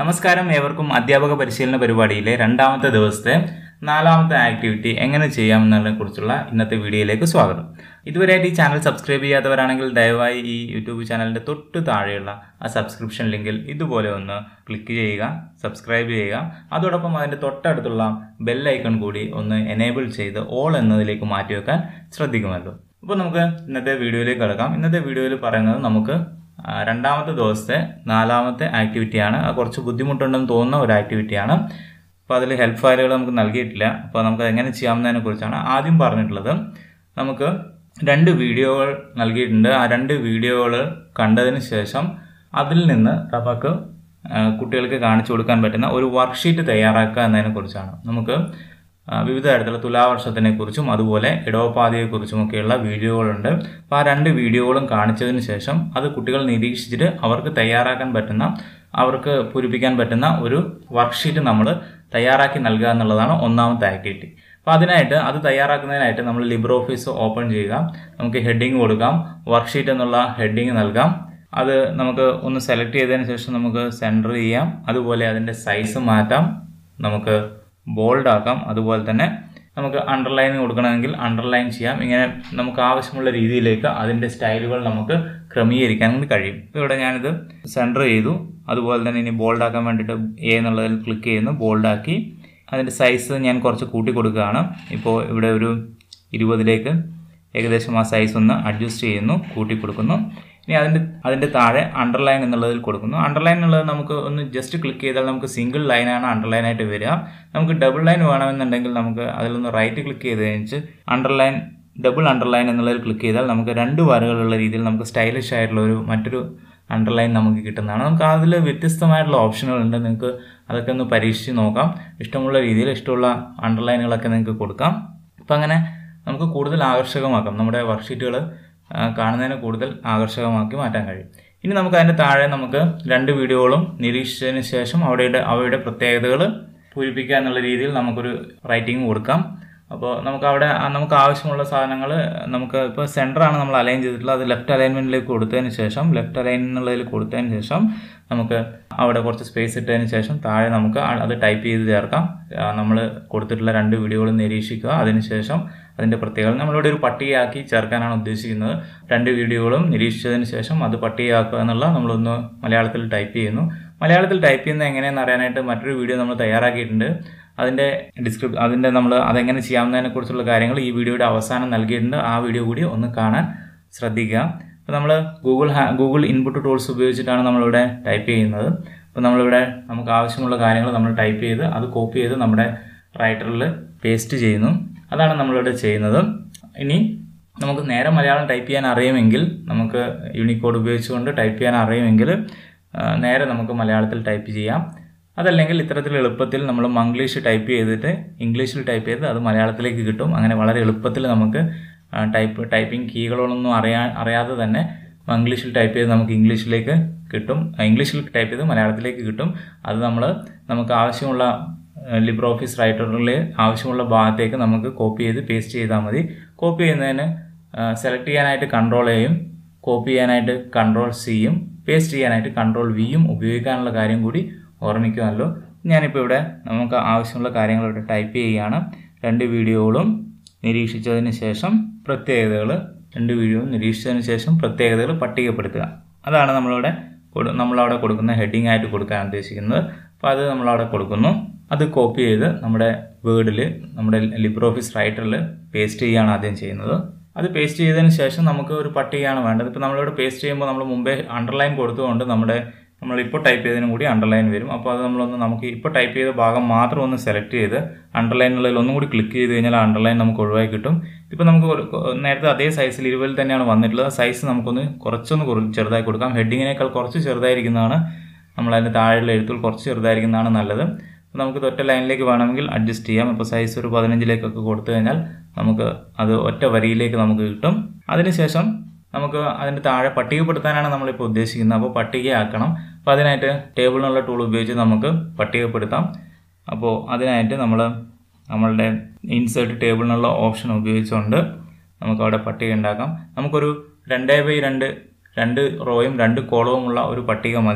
നമസ്കാരം ഏവർക്കും അധ്യാപക പരിശീലന പരിപാടിയിലെ രണ്ടാമത്തെ ദിവസത്തെ നാലാമത്തെ ആക്ടിവിറ്റി എങ്ങനെ ചെയ്യാമെന്നതിനെ കുറിച്ചുള്ള ഇന്നത്തെ വീഡിയോയിലേക്ക് സ്വാഗതം ഇതുവരെയായിട്ട് ഈ ചാനൽ സബ്സ്ക്രൈബ് ചെയ്യാത്തവരാണെങ്കിൽ ദയവായി ഈ യൂട്യൂബ് ചാനലിൻ്റെ തൊട്ട് താഴെയുള്ള ആ സബ്സ്ക്രിപ്ഷൻ ലിങ്കിൽ ഇതുപോലെ ഒന്ന് ക്ലിക്ക് ചെയ്യുക സബ്സ്ക്രൈബ് ചെയ്യുക അതോടൊപ്പം അതിൻ്റെ തൊട്ടടുത്തുള്ള ബെൽ ഐക്കൺ കൂടി ഒന്ന് എനേബിൾ ചെയ്ത് ഓൾ എന്നതിലേക്ക് മാറ്റിവെക്കാൻ ശ്രദ്ധിക്കുമല്ലോ അപ്പോൾ നമുക്ക് ഇന്നത്തെ വീഡിയോയിലേക്ക് കിടക്കാം ഇന്നത്തെ വീഡിയോയിൽ പറയുന്നത് നമുക്ക് ആ, രണ്ടാമത്തെ ദിവസത്തെ നാലാമത്തെ ആക്ടിവിറ്റിയാണ് അത് കുറച്ച് ബുദ്ധിമുട്ടുണ്ടെന്ന് തോന്നുന്ന ഒരു ആക്ടിവിറ്റിയാണ് അപ്പോൾ അതിൽ ഹെൽപ്പ് ഫയലുകൾ നമുക്ക് നൽകിയിട്ടില്ല അപ്പോൾ നമുക്ക് എങ്ങനെ ചെയ്യാമെന്നതിനെ കുറിച്ചാണ് ആദ്യം പറഞ്ഞിട്ടുള്ളത് നമുക്ക് രണ്ട് വീഡിയോകൾ നൽകിയിട്ടുണ്ട് ആ രണ്ട് വീഡിയോകൾ കണ്ടതിന് ശേഷം അതിൽ നിന്ന് നമുക്ക് ആ, കുട്ടികൾക്ക് കാണിച്ചു കൊടുക്കാൻ പറ്റുന്ന ഒരു വർക്ക്ഷീറ്റ് തയ്യാറാക്കുക എന്നതിനെ കുറിച്ചാണ് നമുക്ക് ആ, വിവിധ തരത്തിലുള്ള തുലാവർഷത്തിനെ കുറിച്ചും അതുപോലെ ഇടവപ്പാതയെക്കുറിച്ചുമൊക്കെയുള്ള വീഡിയോകളുണ്ട് അപ്പോൾ ആ രണ്ട് വീഡിയോകളും കാണിച്ചതിന് ശേഷം അത് കുട്ടികൾ നിരീക്ഷിച്ചിട്ട് അവർക്ക് തയ്യാറാക്കാൻ പറ്റുന്ന അവർക്ക് പൂരിപ്പിക്കാൻ പറ്റുന്ന ഒരു വർക്ക്ഷീറ്റ് നമ്മൾ തയ്യാറാക്കി നൽകുക എന്നുള്ളതാണ് ഒന്നാമത്തെ ആക്ടിവിറ്റി അപ്പോൾ അതിനായിട്ട് അത് തയ്യാറാക്കുന്നതിനായിട്ട് നമ്മൾ ലിബ്ര ഓഫീസ് ഓപ്പൺ ചെയ്യുക നമുക്ക് ഹെഡിങ് കൊടുക്കാം വർക്ക്ഷീറ്റ് എന്നുള്ള ഹെഡിങ് നൽകാം അത് നമുക്ക് ഒന്ന് സെലക്ട് ചെയ്തതിന് ശേഷം നമുക്ക് സെൻറ്റർ ചെയ്യാം അതുപോലെ അതിൻ്റെ സൈസ് മാറ്റാം നമുക്ക് ബോൾഡ് ആക്കാം അതുപോലെ തന്നെ നമുക്ക് അണ്ടർലൈൻ കൊടുക്കണമെങ്കിൽ അണ്ടർലൈൻ ചെയ്യാം ഇങ്ങനെ നമുക്ക് ആവശ്യമുള്ള രീതിയിലേക്ക് അതിൻ്റെ സ്റ്റൈലുകൾ നമുക്ക് ക്രമീകരിക്കാൻ കൂടി കഴിയും ഇപ്പോൾ ഇവിടെ ഞാനിത് സെൻറ്റർ ചെയ്തു അതുപോലെ തന്നെ ഇനി ബോൾഡ് ആക്കാൻ വേണ്ടിയിട്ട് എ എന്നുള്ളതിൽ ക്ലിക്ക് ചെയ്യുന്നു ബോൾഡ് ആക്കി അതിൻ്റെ സൈസ് ഞാൻ കുറച്ച് കൂട്ടി കൊടുക്കുകയാണ് ഇപ്പോൾ ഇവിടെ ഒരു ഇരുപതിലേക്ക് ഏകദേശം ആ സൈസ് ഒന്ന് അഡ്ജസ്റ്റ് ചെയ്യുന്നു കൂട്ടി കൊടുക്കുന്നു ഇനി അതിൻ്റെ അതിൻ്റെ താഴെ അണ്ടർലൈൻ എന്നുള്ളതിൽ കൊടുക്കുന്നു അണ്ടർലൈൻ എന്നുള്ളത് നമുക്ക് ഒന്ന് ജസ്റ്റ് ക്ലിക്ക് ചെയ്താൽ നമുക്ക് സിംഗിൾ ലൈനാണ് അണ്ടർലൈൻ ആയിട്ട് വരിക നമുക്ക് ഡബിൾ ലൈൻ വേണമെന്നുണ്ടെങ്കിൽ നമുക്ക് അതിലൊന്ന് റൈറ്റ് ക്ലിക്ക് ചെയ്ത് കഴിഞ്ഞ് അണ്ടർലൈൻ ഡബിൾ അണ്ടർലൈൻ എന്നുള്ളതിൽ ക്ലിക്ക് ചെയ്താൽ നമുക്ക് രണ്ട് വരകളുള്ള രീതിയിൽ നമുക്ക് സ്റ്റൈലിഷ് ആയിട്ടുള്ള ഒരു മറ്റൊരു അണ്ടർലൈൻ നമുക്ക് കിട്ടുന്നതാണ് നമുക്ക് അതിൽ വ്യത്യസ്തമായിട്ടുള്ള ഓപ്ഷനുകളുണ്ട് നിങ്ങൾക്ക് അതൊക്കെ ഒന്ന് പരീക്ഷിച്ച് നോക്കാം ഇഷ്ടമുള്ള രീതിയിൽ ഇഷ്ടമുള്ള അണ്ടർലൈനുകളൊക്കെ നിങ്ങൾക്ക് കൊടുക്കാം അപ്പം അങ്ങനെ നമുക്ക് കൂടുതൽ ആകർഷകമാക്കാം നമ്മുടെ വർക്ക്ഷീറ്റുകൾ കാണുന്നതിന് കൂടുതൽ ആകർഷകമാക്കി മാറ്റാൻ കഴിയും ഇനി നമുക്ക് അതിൻ്റെ താഴെ നമുക്ക് രണ്ട് വീഡിയോകളും നിരീക്ഷിച്ചതിന് ശേഷം അവയുടെ അവയുടെ പ്രത്യേകതകൾ പൂരിപ്പിക്കുക എന്നുള്ള രീതിയിൽ നമുക്കൊരു റൈറ്റിംഗ് കൊടുക്കാം അപ്പോൾ നമുക്ക് അവിടെ ആ നമുക്ക് ആവശ്യമുള്ള സാധനങ്ങൾ നമുക്ക് ഇപ്പോൾ സെൻറ്ററാണ് നമ്മൾ അലൈൻ ചെയ്തിട്ടുള്ളത് അത് ലെഫ്റ്റ് അലൈൻമെൻറ്റിലേക്ക് കൊടുത്തതിന് ശേഷം ലെഫ്റ്റ് അലൈൻ എന്നുള്ളതിൽ കൊടുത്തതിന് ശേഷം നമുക്ക് അവിടെ കുറച്ച് സ്പേസ് ഇട്ടതിന് ശേഷം താഴെ നമുക്ക് ആ- അത് ടൈപ്പ് ചെയ്ത് ചേർക്കാം നമ്മൾ കൊടുത്തിട്ടുള്ള രണ്ട് വീഡിയോകൾ നിരീക്ഷിക്കുക അതിനുശേഷം അതിൻ്റെ പ്രത്യേകത നമ്മളിവിടെ ഒരു പട്ടികയാക്കി ചേർക്കാനാണ് ഉദ്ദേശിക്കുന്നത് രണ്ട് വീഡിയോകളും നിരീക്ഷിച്ചതിന് ശേഷം അത് പട്ടികയാക്കുക എന്നുള്ള നമ്മളൊന്ന് മലയാളത്തിൽ ടൈപ്പ് ചെയ്യുന്നു മലയാളത്തിൽ ടൈപ്പ് ചെയ്യുന്നത് എങ്ങനെയെന്ന് അറിയാനായിട്ട് മറ്റൊരു വീഡിയോ നമ്മൾ തയ്യാറാക്കിയിട്ടുണ്ട് അതിൻ്റെ ഡിസ്ക്രിപ് അതിൻ്റെ നമ്മൾ അതെങ്ങനെ ചെയ്യാവുന്നതിനെ കുറിച്ചുള്ള കാര്യങ്ങൾ ഈ വീഡിയോയുടെ അവസാനം നൽകിയിട്ടുണ്ട് ആ വീഡിയോ കൂടി ഒന്ന് കാണാൻ ശ്രദ്ധിക്കുക അപ്പോൾ നമ്മൾ ഗൂഗിൾ ഹാ ഗൂഗിൾ ഇൻപുട്ട് ടൂൾസ് ഉപയോഗിച്ചിട്ടാണ് നമ്മളിവിടെ ടൈപ്പ് ചെയ്യുന്നത് അപ്പോൾ നമ്മളിവിടെ നമുക്ക് ആവശ്യമുള്ള കാര്യങ്ങൾ നമ്മൾ ടൈപ്പ് ചെയ്ത് അത് കോപ്പി ചെയ്ത് നമ്മുടെ റൈറ്ററിൽ പേസ്റ്റ് ചെയ്യുന്നു അതാണ് നമ്മളിവിടെ ചെയ്യുന്നത് ഇനി നമുക്ക് നേരെ മലയാളം ടൈപ്പ് ചെയ്യാൻ അറിയുമെങ്കിൽ നമുക്ക് യൂണിക്കോഡ് ഉപയോഗിച്ചുകൊണ്ട് ടൈപ്പ് ചെയ്യാൻ അറിയുമെങ്കിൽ ആ, നേരെ നമുക്ക് മലയാളത്തിൽ ടൈപ്പ് ചെയ്യാം അതല്ലെങ്കിൽ ഇത്തരത്തിൽ എളുപ്പത്തിൽ നമ്മൾ മംഗ്ലീഷ് ടൈപ്പ് ചെയ്തിട്ട് ഇംഗ്ലീഷിൽ ടൈപ്പ് ചെയ്ത് അത് മലയാളത്തിലേക്ക് കിട്ടും അങ്ങനെ വളരെ എളുപ്പത്തിൽ നമുക്ക് ആ, ടൈപ്പ് ടൈപ്പിംഗ് കീകളൊന്നും അറിയാ അറിയാതെ തന്നെ മംഗ്ലീഷിൽ ടൈപ്പ് ചെയ്ത് നമുക്ക് ഇംഗ്ലീഷിലേക്ക് കിട്ടും ആ, ഇംഗ്ലീഷിൽ ടൈപ്പ് ചെയ്ത് മലയാളത്തിലേക്ക് കിട്ടും അത് നമ്മൾ നമുക്ക് ആവശ്യമുള്ള ലിബ്ര ഓഫീസ് റൈറ്ററിൽ ആവശ്യമുള്ള ഭാഗത്തേക്ക് നമുക്ക് കോപ്പി ചെയ്ത് പേസ്റ്റ് ചെയ്താൽ മതി കോപ്പി ചെയ്യുന്നതിന് സെലക്ട് ചെയ്യാനായിട്ട് കൺട്രോൾ എയും കോപ്പി ചെയ്യാനായിട്ട് കൺട്രോൾ സിയും പേസ്റ്റ് ചെയ്യാനായിട്ട് കൺട്രോൾ വിയും ഉപയോഗിക്കാനുള്ള കാര്യം കൂടി ഓർമ്മിക്കുമല്ലോ ഞാനിപ്പോൾ ഇവിടെ നമുക്ക് ആവശ്യമുള്ള കാര്യങ്ങൾ ഇവിടെ ടൈപ്പ് ചെയ്യുകയാണ് രണ്ട് വീഡിയോകളും നിരീക്ഷിച്ചതിന് ശേഷം പ്രത്യേകതകൾ രണ്ട് വീഡിയോയും നിരീക്ഷിച്ചതിന് ശേഷം പ്രത്യേകതകൾ പട്ടികപ്പെടുത്തുക അതാണ് നമ്മളിവിടെ കൊടു- നമ്മളവിടെ കൊടുക്കുന്ന ഹെഡിങ് ആയിട്ട് കൊടുക്കാൻ ഉദ്ദേശിക്കുന്നത് അപ്പോൾ അത് നമ്മളവിടെ കൊടുക്കുന്നു അത് കോപ്പി ചെയ്ത് നമ്മുടെ വേർഡിൽ നമ്മുടെ ലിബ്ര ഓഫീസ് റൈറ്ററിൽ പേസ്റ്റ് ചെയ്യുകയാണ് ആദ്യം ചെയ്യുന്നത് അത് പേസ്റ്റ് ചെയ്തതിന് ശേഷം നമുക്ക് ഒരു പട്ടികയാണ് വേണ്ടത് ഇപ്പോൾ നമ്മളിവിടെ പേസ്റ്റ് ചെയ്യുമ്പോൾ നമ്മൾ മുമ്പേ അണ്ടർലൈൻ കൊടുത്തുകൊണ്ട് നമ്മുടെ നമ്മളിപ്പോൾ ടൈപ്പ് ചെയ്തതിനും കൂടി അണ്ടർലൈൻ വരും അപ്പോൾ അത് നമ്മളൊന്ന് നമുക്ക് ഇപ്പോൾ ടൈപ്പ് ചെയ്ത ഭാഗം മാത്രം ഒന്ന് സെലക്ട് ചെയ്ത് അണ്ടർലൈനുള്ളതിൽ ഒന്നും കൂടി ക്ലിക്ക് ചെയ്ത് കഴിഞ്ഞാൽ അണ്ടർലൈൻ നമുക്ക് ഒഴിവായി കിട്ടും ഇപ്പോൾ നമുക്ക് ഒരു- നേരത്തെ അതേ സൈസിൽ ഇരുപതിൽ തന്നെയാണ് വന്നിട്ടുള്ളത് സൈസ് നമുക്കൊന്ന് കുറച്ചൊന്ന് കുറ- ചെറുതായി കൊടുക്കാം ഹെഡിങ്ങിനേക്കാൾ കുറച്ച് ചെറുതായിരിക്കുന്നതാണ് നമ്മൾ അതിൻ്റെ താഴെയുള്ള എഴുത്തുകൾ കുറച്ച് ചെറുതായിരിക്കുന്നതാണ് നല്ലത് അപ്പോൾ നമുക്ക് ഇത് ഒറ്റ ലൈനിലേക്ക് വേണമെങ്കിൽ അഡ്ജസ്റ്റ് ചെയ്യാം ഇപ്പോൾ സൈസ് ഒരു പതിനഞ്ചിലേക്കൊക്കെ കൊടുത്തു കഴിഞ്ഞാൽ നമുക്ക് അത് ഒറ്റ വരിയിലേക്ക് നമുക്ക് കിട്ടും അതിനുശേഷം നമുക്ക് അതിൻ്റെ താഴെ പട്ടികപ്പെടുത്താനാണ് നമ്മളിപ്പോൾ ഉദ്ദേശിക്കുന്നത് അപ്പോൾ പട്ടികയാക്കണം അപ്പോൾ അതിനായിട്ട് ടേബിളിനുള്ള ടൂൾ ഉപയോഗിച്ച് നമുക്ക് പട്ടികപ്പെടുത്താം അപ്പോൾ അതിനായിട്ട് നമ്മൾ നമ്മളുടെ ഇൻസേർട്ട് ടേബിളിനുള്ള ഓപ്ഷൻ ഉപയോഗിച്ചുകൊണ്ട് നമുക്ക് അവിടെ പട്ടിക ഉണ്ടാക്കാം നമുക്കൊരു രണ്ടേ ബൈ രണ്ട് രണ്ട് റോയും രണ്ട് കോളവുമുള്ള ഒരു പട്ടിക മതി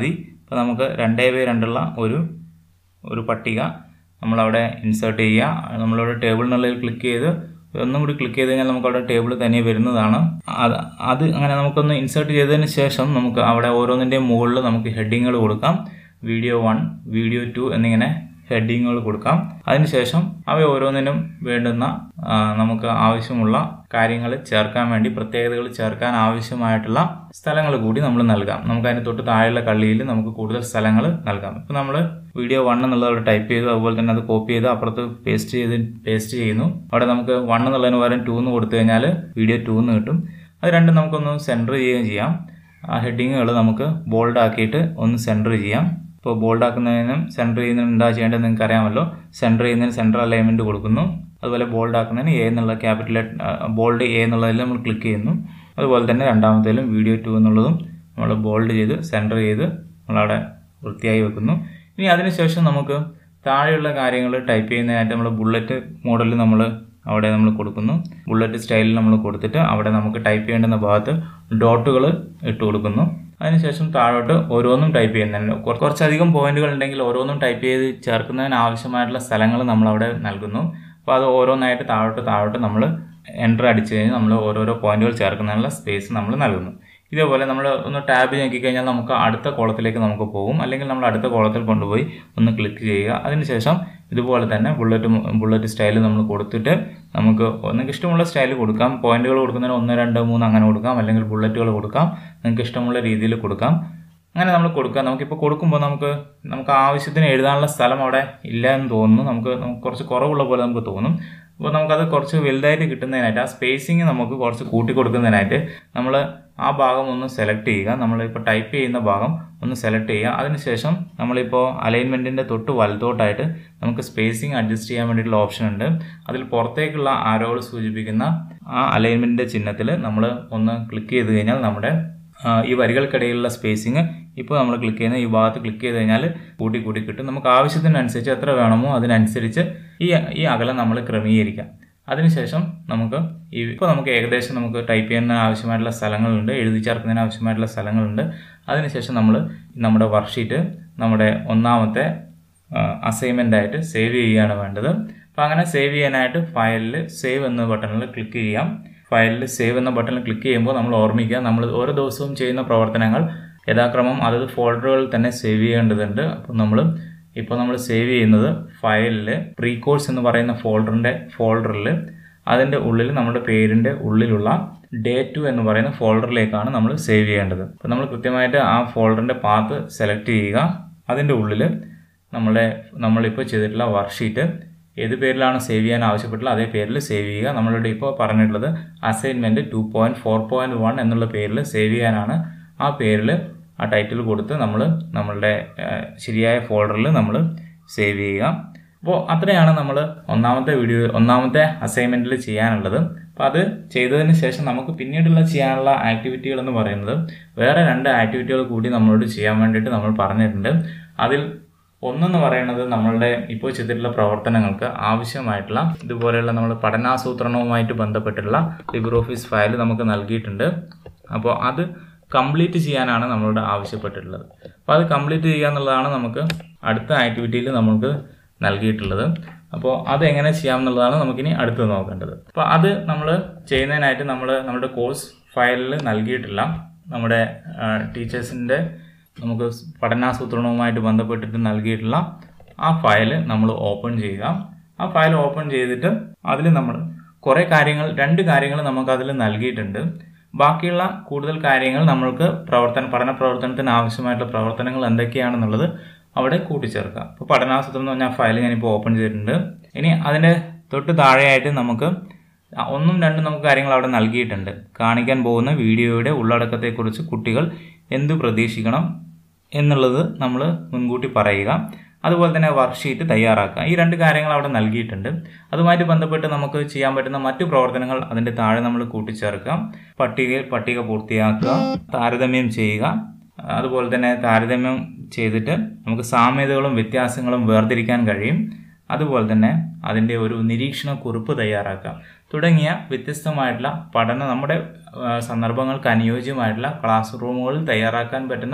അപ്പോൾ നമുക്ക് രണ്ടേ ബൈ രണ്ടുള്ള ഒരു ഒരു പട്ടിക നമ്മളവിടെ ഇൻസേർട്ട് ചെയ്യുക നമ്മളവിടെ ടേബിളിനുള്ളിൽ ക്ലിക്ക് ചെയ്ത് ഒന്നും കൂടി ക്ലിക്ക് ചെയ്ത് കഴിഞ്ഞാൽ നമുക്ക് അവിടെ ടേബിൾ തനിയെ വരുന്നതാണ് അത് അത് അങ്ങനെ നമുക്കൊന്ന് ഇൻസേർട്ട് ചെയ്തതിന് ശേഷം നമുക്ക് അവിടെ ഓരോന്നിൻ്റെയും മുകളിൽ നമുക്ക് ഹെഡിങ്ങുകൾ കൊടുക്കാം വീഡിയോ വൺ വീഡിയോ ടു എന്നിങ്ങനെ ഹെഡിങ്ങുകൾ കൊടുക്കാം അതിനുശേഷം അവ ഓരോന്നിനും വേണ്ടുന്ന ആ, നമുക്ക് ആവശ്യമുള്ള കാര്യങ്ങൾ ചേർക്കാൻ വേണ്ടി പ്രത്യേകതകൾ ചേർക്കാൻ ആവശ്യമായിട്ടുള്ള സ്ഥലങ്ങൾ കൂടി നമ്മൾ നൽകാം നമുക്ക് അതിന് തൊട്ട് താഴെയുള്ള കള്ളിയിൽ നമുക്ക് കൂടുതൽ സ്ഥലങ്ങൾ നൽകാം ഇപ്പം നമ്മൾ വീഡിയോ വൺ എന്നുള്ളത് അവിടെ ടൈപ്പ് ചെയ്തു അതുപോലെ തന്നെ അത് കോപ്പി ചെയ്ത് അപ്പുറത്ത് പേസ്റ്റ് ചെയ്ത് പേസ്റ്റ് ചെയ്യുന്നു അവിടെ നമുക്ക് വൺ എന്നുള്ളതിന് പകരം ടു എന്ന് കൊടുത്തു കഴിഞ്ഞാൽ വീഡിയോ ടു എന്ന് കിട്ടും അത് രണ്ടും നമുക്കൊന്ന് സെൻറ്റർ ചെയ്യുകയും ചെയ്യാം ആ ഹെഡിങ്ങുകൾ നമുക്ക് ബോൾഡ് ആക്കിയിട്ട് ഒന്ന് സെൻറ്റർ ചെയ്യാം ഇപ്പോൾ ബോൾഡ് ആക്കുന്നതിനും സെൻറ്റർ ചെയ്യുന്നതിനും എന്താ ചെയ്യേണ്ടത് നിങ്ങൾക്ക് അറിയാമല്ലോ സെൻറ്റർ ചെയ്യുന്നതിന് സെൻറ്റർ അലൈൻമെൻറ്റ് കൊടുക്കുന്നു അതുപോലെ ബോൾഡ് ആക്കുന്നതിന് എ എന്നുള്ള ക്യാപിറ്റൽ ബോൾഡ് എ എന്നുള്ളതിൽ നമ്മൾ ക്ലിക്ക് ചെയ്യുന്നു അതുപോലെ തന്നെ രണ്ടാമത്തേലും വീഡിയോ ടു എന്നുള്ളതും നമ്മൾ ബോൾഡ് ചെയ്ത് സെൻറ്റർ ചെയ്ത് നമ്മളവിടെ വൃത്തിയായി വെക്കുന്നു ഇനി അതിനുശേഷം നമുക്ക് താഴെയുള്ള കാര്യങ്ങൾ ടൈപ്പ് ചെയ്യുന്നതിനായിട്ട് നമ്മൾ ബുള്ളറ്റ് മോഡലിൽ നമ്മൾ അവിടെ നമ്മൾ കൊടുക്കുന്നു ബുള്ളറ്റ് സ്റ്റൈലിൽ നമ്മൾ കൊടുത്തിട്ട് അവിടെ നമുക്ക് ടൈപ്പ് ചെയ്യേണ്ടുന്ന ഭാഗത്ത് ഡോട്ടുകൾ ഇട്ട് കൊടുക്കുന്നു അതിനുശേഷം താഴോട്ട് ഓരോന്നും ടൈപ്പ് ചെയ്യുന്നതിന് കുറ- കുറച്ചധികം പോയിന്റുകൾ ഉണ്ടെങ്കിൽ ഓരോന്നും ടൈപ്പ് ചെയ്ത് ചേർക്കുന്നതിന് ആവശ്യമായിട്ടുള്ള സ്ഥലങ്ങൾ നമ്മൾ അവിടെ നൽകുന്നു അപ്പോൾ അത് ഓരോന്നായിട്ട് താഴോട്ട് താഴോട്ട് നമ്മൾ എൻ്റർ അടിച്ചു കഴിഞ്ഞാൽ നമ്മൾ ഓരോരോ പോയിന്റുകൾ ചേർക്കുന്നതിനുള്ള സ്പേസ് നമ്മൾ നൽകുന്നു ഇതേപോലെ നമ്മൾ ഒന്ന് ടാബ് ഞെക്കി കഴിഞ്ഞാൽ നമുക്ക് അടുത്ത കോളത്തിലേക്ക് നമുക്ക് പോകും അല്ലെങ്കിൽ നമ്മൾ അടുത്ത കോളത്തിൽ കൊണ്ടുപോയി ഒന്ന് ക്ലിക്ക് ചെയ്യുക അതിനുശേഷം ഇതുപോലെ തന്നെ ബുള്ളറ്റ് ബുള്ളറ്റ് സ്റ്റൈൽ നമ്മൾ കൊടുത്തിട്ട് നമുക്ക് നിങ്ങൾക്ക് ഇഷ്ടമുള്ള സ്റ്റൈൽ കൊടുക്കാം പോയിന്റുകൾ കൊടുക്കുന്നതിന് ഒന്ന് രണ്ട് മൂന്ന് അങ്ങനെ കൊടുക്കാം അല്ലെങ്കിൽ ബുള്ളറ്റുകൾ കൊടുക്കാം നിങ്ങൾക്ക് ഇഷ്ടമുള്ള രീതിയിൽ കൊടുക്കാം അങ്ങനെ നമ്മൾ കൊടുക്കുക നമുക്കിപ്പോൾ കൊടുക്കുമ്പോൾ നമുക്ക് നമുക്ക് ആവശ്യത്തിന് എഴുതാനുള്ള സ്ഥലം അവിടെ ഇല്ല എന്ന് തോന്നുന്നു നമുക്ക് നമുക്ക് കുറച്ച് കുറവുള്ള പോലെ നമുക്ക് തോന്നും അപ്പോൾ നമുക്കത് കുറച്ച് വലുതായിട്ട് കിട്ടുന്നതിനായിട്ട് ആ സ്പേസിങ് നമുക്ക് കുറച്ച് കൂട്ടി കൊടുക്കുന്നതിനായിട്ട് നമ്മൾ ആ ഭാഗം ഒന്ന് സെലക്ട് ചെയ്യുക നമ്മളിപ്പോൾ ടൈപ്പ് ചെയ്യുന്ന ഭാഗം ഒന്ന് സെലക്ട് ചെയ്യുക അതിനുശേഷം നമ്മളിപ്പോൾ അലൈൻമെൻറ്റിൻ്റെ തൊട്ട് വലത്തോട്ടായിട്ട് നമുക്ക് സ്പേസിങ് അഡ്ജസ്റ്റ് ചെയ്യാൻ വേണ്ടിയിട്ടുള്ള ഓപ്ഷൻ ഉണ്ട് അതിൽ പുറത്തേക്കുള്ള ആരോകൾ സൂചിപ്പിക്കുന്ന ആ അലൈൻമെൻറ്റിൻ്റെ ചിഹ്നത്തിൽ നമ്മൾ ഒന്ന് ക്ലിക്ക് ചെയ്ത് കഴിഞ്ഞാൽ നമ്മുടെ ആ, ഈ വരികൾക്കിടയിലുള്ള സ്പേസിങ് ഇപ്പോൾ നമ്മൾ ക്ലിക്ക് ചെയ്യുന്ന ഈ ഭാഗത്ത് ക്ലിക്ക് ചെയ്ത് കഴിഞ്ഞാൽ കൂട്ടി കൂട്ടി കിട്ടും നമുക്ക് ആവശ്യത്തിനനുസരിച്ച് എത്ര വേണമോ അതിനനുസരിച്ച് ഈ ഈ അകലം നമ്മൾ ക്രമീകരിക്കാം അതിനുശേഷം നമുക്ക് ഈ ഇപ്പോൾ നമുക്ക് ഏകദേശം നമുക്ക് ടൈപ്പ് ചെയ്യുന്ന ആവശ്യമായിട്ടുള്ള സ്ഥലങ്ങളുണ്ട് എഴുതി ചേർക്കുന്നതിന് ആവശ്യമായിട്ടുള്ള സ്ഥലങ്ങളുണ്ട് അതിനുശേഷം നമ്മൾ നമ്മുടെ വർക്ക്ഷീറ്റ് നമ്മുടെ ഒന്നാമത്തെ അസൈൻമെൻ്റ് ആയിട്ട് സേവ് ചെയ്യുകയാണ് വേണ്ടത് അപ്പോൾ അങ്ങനെ സേവ് ചെയ്യാനായിട്ട് ഫയലിൽ സേവ് എന്ന ബട്ടണിൽ ക്ലിക്ക് ചെയ്യാം ഫയലിൽ സേവ് എന്ന ബട്ടണിൽ ക്ലിക്ക് ചെയ്യുമ്പോൾ നമ്മൾ ഓർമ്മിക്കുക നമ്മൾ ഓരോ ദിവസവും ചെയ്യുന്ന പ്രവർത്തനങ്ങൾ യഥാക്രമം അതത് ഫോൾഡറുകളിൽ തന്നെ സേവ് ചെയ്യേണ്ടതുണ്ട് അപ്പോൾ നമ്മൾ ഇപ്പോൾ നമ്മൾ സേവ് ചെയ്യുന്നത് ഫയലിൽ പ്രീ കോഴ്സ് എന്ന് പറയുന്ന ഫോൾഡറിൻ്റെ ഫോൾഡറിൽ അതിൻ്റെ ഉള്ളിൽ നമ്മുടെ പേരിൻ്റെ ഉള്ളിലുള്ള ഡേ ടു എന്ന് പറയുന്ന ഫോൾഡറിലേക്കാണ് നമ്മൾ സേവ് ചെയ്യേണ്ടത് അപ്പോൾ നമ്മൾ കൃത്യമായിട്ട് ആ ഫോൾഡറിൻ്റെ പാത്ത് സെലക്ട് ചെയ്യുക അതിൻ്റെ ഉള്ളിൽ നമ്മുടെ നമ്മളിപ്പോൾ ചെയ്തിട്ടുള്ള വർക്ക്ഷീറ്റ് ഏത് പേരിലാണ് സേവ് ചെയ്യാൻ ആവശ്യപ്പെട്ടുള്ള അതേ പേരിൽ സേവ് ചെയ്യുക നമ്മളിവിടെ ഇപ്പോൾ പറഞ്ഞിട്ടുള്ളത് assignment two point four point one എന്നുള്ള പേരിൽ സേവ് ചെയ്യാനാണ് ആ പേരിൽ ആ ടൈറ്റിൽ കൊടുത്ത് നമ്മൾ നമ്മളുടെ ഏഹ്, ശരിയായ ഫോൾഡറിൽ നമ്മൾ സേവ് ചെയ്യുക അപ്പോൾ അത്രയാണ് നമ്മൾ ഒന്നാമത്തെ വീഡിയോ ഒന്നാമത്തെ അസൈൻമെൻറ്റിൽ ചെയ്യാനുള്ളത് അപ്പോൾ അത് ചെയ്തതിന് ശേഷം നമുക്ക് പിന്നീടുള്ള ചെയ്യാനുള്ള ആക്ടിവിറ്റികൾ എന്ന് പറയുന്നത് വേറെ രണ്ട് ആക്ടിവിറ്റികൾ കൂടി നമ്മളോട് ചെയ്യാൻ വേണ്ടിയിട്ട് നമ്മൾ പറഞ്ഞിട്ടുണ്ട് അതിൽ ഒന്നെന്ന് പറയുന്നത് നമ്മളുടെ ഇപ്പോൾ ചെയ്തിട്ടുള്ള പ്രവർത്തനങ്ങൾക്ക് ആവശ്യമായിട്ടുള്ള ഇതുപോലെയുള്ള നമ്മൾ പഠനാസൂത്രണവുമായിട്ട് ബന്ധപ്പെട്ടുള്ള ലിബർ ഓഫീസ് ഫയൽ നമുക്ക് നൽകിയിട്ടുണ്ട് അപ്പോൾ അത് കംപ്ലീറ്റ് ചെയ്യാനാണ് നമ്മളോട് ആവശ്യപ്പെട്ടിട്ടുള്ളത് അപ്പോൾ അത് കംപ്ലീറ്റ് ചെയ്യുക എന്നുള്ളതാണ് നമുക്ക് അടുത്ത ആക്ടിവിറ്റിയിൽ നമുക്ക് നൽകിയിട്ടുള്ളത് അപ്പോൾ അത് എങ്ങനെ ചെയ്യാം എന്നുള്ളതാണ് നമുക്കിനി അടുത്ത് നോക്കേണ്ടത് അപ്പോൾ അത് നമ്മൾ ചെയ്യുന്നതിനായിട്ട് നമ്മൾ നമ്മുടെ കോഴ്സ് ഫയലിൽ നൽകിയിട്ടില്ല നമ്മുടെ ടീച്ചേഴ്സിൻ്റെ നമുക്ക് പഠനാസൂത്രണവുമായിട്ട് ബന്ധപ്പെട്ടിട്ട് നൽകിയിട്ടുള്ള ആ ഫയൽ നമ്മൾ ഓപ്പൺ ചെയ്യുക ആ ഫയൽ ഓപ്പൺ ചെയ്തിട്ട് അതിൽ നമ്മൾ കുറേ കാര്യങ്ങൾ രണ്ട് കാര്യങ്ങൾ നമുക്ക് അതിൽ നൽകിയിട്ടുണ്ട് ബാക്കിയുള്ള കൂടുതൽ കാര്യങ്ങൾ നമ്മൾക്ക് പ്രവർത്തന പഠന പ്രവർത്തനത്തിന് ആവശ്യമായിട്ടുള്ള പ്രവർത്തനങ്ങൾ എന്തൊക്കെയാണെന്നുള്ളത് അവിടെ കൂട്ടിച്ചേർക്കുക അപ്പോൾ പഠനാസൂത്രം എന്ന് പറഞ്ഞാൽ ഫയൽ ഞാനിപ്പോൾ ഓപ്പൺ ചെയ്തിട്ടുണ്ട് ഇനി അതിൻ്റെ തൊട്ട് താഴെയായിട്ട് നമുക്ക് ഒന്നും രണ്ടും നമുക്ക് കാര്യങ്ങൾ അവിടെ നൽകിയിട്ടുണ്ട് കാണിക്കാൻ പോകുന്ന വീഡിയോയുടെ ഉള്ളടക്കത്തെക്കുറിച്ച് കുട്ടികൾ എന്ത് പ്രതീക്ഷിക്കണം എന്നുള്ളത് നമ്മൾ മുൻകൂട്ടി പറയുക അതുപോലെ തന്നെ വർക്ക്ഷീറ്റ് തയ്യാറാക്കുക ഈ രണ്ട് കാര്യങ്ങൾ അവിടെ നൽകിയിട്ടുണ്ട് അതുമായിട്ട് ബന്ധപ്പെട്ട് നമുക്ക് ചെയ്യാൻ പറ്റുന്ന മറ്റു പ്രവർത്തനങ്ങൾ അതിൻ്റെ താഴെ നമ്മൾ കൂട്ടിച്ചേർക്കുക പട്ടികയിൽ പട്ടിക പൂർത്തിയാക്കുക താരതമ്യം ചെയ്യുക അതുപോലെ തന്നെ താരതമ്യം ചെയ്തിട്ട് നമുക്ക് സാമ്യതകളും വ്യത്യാസങ്ങളും വേർതിരിക്കാൻ കഴിയും അതുപോലെ തന്നെ അതിൻ്റെ ഒരു നിരീക്ഷണ കുറിപ്പ് തയ്യാറാക്കുക തുടങ്ങിയ വ്യത്യസ്തമായിട്ടുള്ള പഠന നമ്മുടെ ആ, സന്ദർഭങ്ങൾക്ക് അനുയോജ്യമായിട്ടുള്ള ക്ലാസ് റൂമുകളിൽ തയ്യാറാക്കാൻ പറ്റുന്ന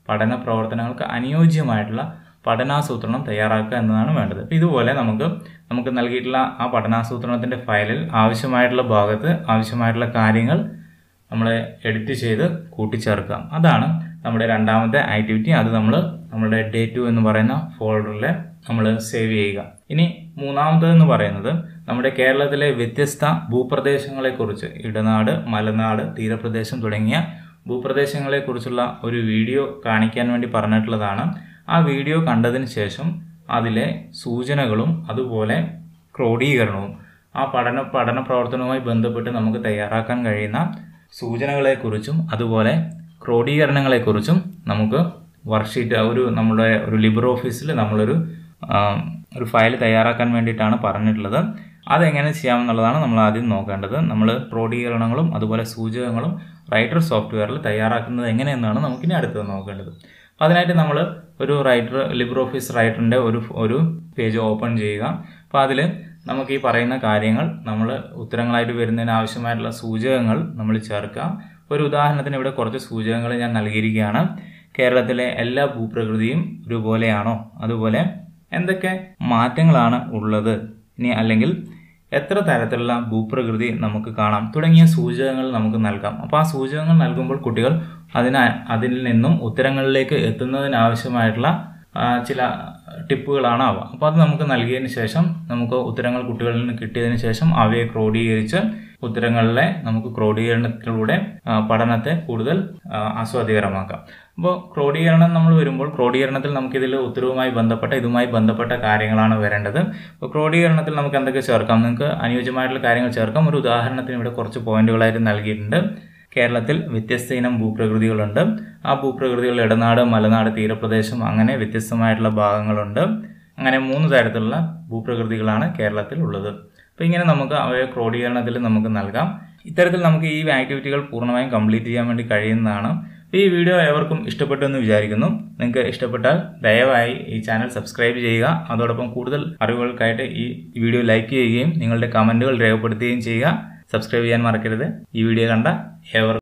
പഠന പ്രവർത്തനങ്ങൾക്ക് അനുയോജ്യമായിട്ടുള്ള പഠനാസൂത്രണം തയ്യാറാക്കുക എന്നതാണ് വേണ്ടത് അപ്പോൾ ഇതുപോലെ നമുക്ക് നമുക്ക് നൽകിയിട്ടുള്ള ആ പഠനാസൂത്രണത്തിൻ്റെ ഫയലിൽ ആവശ്യമായിട്ടുള്ള ഭാഗത്ത് ആവശ്യമായിട്ടുള്ള കാര്യങ്ങൾ നമ്മൾ എഡിറ്റ് ചെയ്ത് കൂട്ടിച്ചേർക്കാം അതാണ് നമ്മുടെ രണ്ടാമത്തെ ആക്ടിവിറ്റി അത് നമ്മൾ നമ്മുടെ ഡേ ടു എന്ന് പറയുന്ന ഫോൾഡറിൽ നമ്മൾ സേവ് ചെയ്യുക ഇനി മൂന്നാമത്തേതെന്ന് പറയുന്നത് നമ്മുടെ കേരളത്തിലെ വ്യത്യസ്ത ഭൂപ്രദേശങ്ങളെക്കുറിച്ച് ഇടനാട് മലനാട് തീരപ്രദേശം തുടങ്ങിയ ഭൂപ്രദേശങ്ങളെക്കുറിച്ചുള്ള ഒരു വീഡിയോ കാണിക്കാൻ വേണ്ടി പറഞ്ഞിട്ടുള്ളതാണ് ആ വീഡിയോ കണ്ടതിന് ശേഷം അതിലെ സൂചനകളും അതുപോലെ ക്രോഡീകരണവും ആ പഠന പഠന പ്രവർത്തനവുമായി ബന്ധപ്പെട്ട് നമുക്ക് തയ്യാറാക്കാൻ കഴിയുന്ന സൂചനകളെക്കുറിച്ചും അതുപോലെ ക്രോഡീകരണങ്ങളെക്കുറിച്ചും നമുക്ക് വർക്ക്ഷീറ്റ് ഒരു നമ്മുടെ ഒരു ലിബർ ഓഫീസിൽ നമ്മളൊരു ആ, ഒരു ഫയൽ തയ്യാറാക്കാൻ വേണ്ടിയിട്ടാണ് പറഞ്ഞിട്ടുള്ളത് അതെങ്ങനെ ചെയ്യാമെന്നുള്ളതാണ് നമ്മൾ ആദ്യം നോക്കേണ്ടത് നമ്മൾ ക്രോഡീകരണങ്ങളും അതുപോലെ സൂചകങ്ങളും റൈറ്റർ സോഫ്റ്റ്വെയറിൽ തയ്യാറാക്കുന്നത് എങ്ങനെയെന്നാണ് നമുക്കിനി അടുത്തത് നോക്കേണ്ടത് അപ്പോൾ അതിനായിട്ട് നമ്മൾ ഒരു റൈറ്റർ ലിബർ ഓഫീസ് റൈറ്ററിൻ്റെ ഒരു ഒരു പേജ് ഓപ്പൺ ചെയ്യുക അപ്പോൾ അതിൽ നമുക്ക് ഈ പറയുന്ന കാര്യങ്ങൾ നമ്മൾ ഉത്തരങ്ങളായിട്ട് വരുന്നതിന് ആവശ്യമായിട്ടുള്ള സൂചകങ്ങൾ നമ്മൾ ചേർക്കാം ഒരു ഉദാഹരണത്തിന് ഇവിടെ കുറച്ച് സൂചകങ്ങൾ ഞാൻ നൽകിയിരിക്കുകയാണ് കേരളത്തിലെ എല്ലാ ഭൂപ്രകൃതിയും ഒരുപോലെയാണോ അതുപോലെ എന്തൊക്കെ മാറ്റങ്ങളാണ് ഉള്ളത് ഇനി അല്ലെങ്കിൽ എത്ര തരത്തിലുള്ള ഭൂപ്രകൃതി നമുക്ക് കാണാം തുടങ്ങിയ സൂചകങ്ങൾ നമുക്ക് നൽകാം അപ്പോൾ ആ സൂചകങ്ങൾ നൽകുമ്പോൾ കുട്ടികൾ അതിന അതിൽ നിന്നും ഉത്തരങ്ങളിലേക്ക് എത്തുന്നതിനാവശ്യമായിട്ടുള്ള ആ, ചില ടിപ്പുകളാണ് അവ അപ്പോൾ അത് നമുക്ക് നൽകിയതിന് ശേഷം നമുക്ക് ഉത്തരങ്ങൾ കുട്ടികളിൽ നിന്ന് കിട്ടിയതിന് ശേഷം അവയെ ക്രോഡീകരിച്ച് ഉത്തരങ്ങളിലെ നമുക്ക് ക്രോഡീകരണത്തിലൂടെ ആ, പഠനത്തെ കൂടുതൽ ആ, ആസ്വാദികരമാക്കാം അപ്പോൾ ക്രോഡീകരണം നമ്മൾ വരുമ്പോൾ ക്രോഡീകരണത്തിൽ നമുക്കിതിൽ ഉത്തരവുമായി ബന്ധപ്പെട്ട ഇതുമായി ബന്ധപ്പെട്ട കാര്യങ്ങളാണ് വരേണ്ടത് അപ്പോൾ ക്രോഡീകരണത്തിൽ നമുക്ക് എന്തൊക്കെ ചേർക്കാം നിങ്ങൾക്ക് അനുയോജ്യമായിട്ടുള്ള കാര്യങ്ങൾ ചേർക്കാം ഒരു ഉദാഹരണത്തിന് ഇവിടെ കുറച്ച് പോയിന്റുകളായിട്ട് നൽകിയിട്ടുണ്ട് കേരളത്തിൽ വ്യത്യസ്ത ഇനം ഭൂപ്രകൃതികളുണ്ട് ആ ഭൂപ്രകൃതികൾ ഇടനാട് മലനാട് തീരപ്രദേശം അങ്ങനെ വ്യത്യസ്തമായിട്ടുള്ള ഭാഗങ്ങളുണ്ട് അങ്ങനെ മൂന്ന് തരത്തിലുള്ള ഭൂപ്രകൃതികളാണ് കേരളത്തിൽ ഉള്ളത് അപ്പോൾ ഇങ്ങനെ നമുക്ക് അവയെ ക്രോഡീകരണത്തിൽ നമുക്ക് നൽകാം ഇത്തരത്തിൽ നമുക്ക് ഈ ആക്ടിവിറ്റികൾ പൂർണ്ണമായും കംപ്ലീറ്റ് ചെയ്യാൻ വേണ്ടി കഴിയുന്നതാണ് അപ്പോൾ ഈ വീഡിയോ ഏവർക്കും ഇഷ്ടപ്പെട്ടു എന്ന് വിചാരിക്കുന്നു നിങ്ങൾക്ക് ഇഷ്ടപ്പെട്ടാൽ ദയവായി ഈ ചാനൽ സബ്സ്ക്രൈബ് ചെയ്യുക അതോടൊപ്പം കൂടുതൽ അറിവുകൾക്കായിട്ട് ഈ വീഡിയോ ലൈക്ക് ചെയ്യുകയും നിങ്ങളുടെ കമൻറ്റുകൾ രേഖപ്പെടുത്തുകയും ചെയ്യുക സബ്സ്ക്രൈബ് ചെയ്യാൻ മറക്കരുത് ഈ വീഡിയോ കണ്ട ഏവർക്കും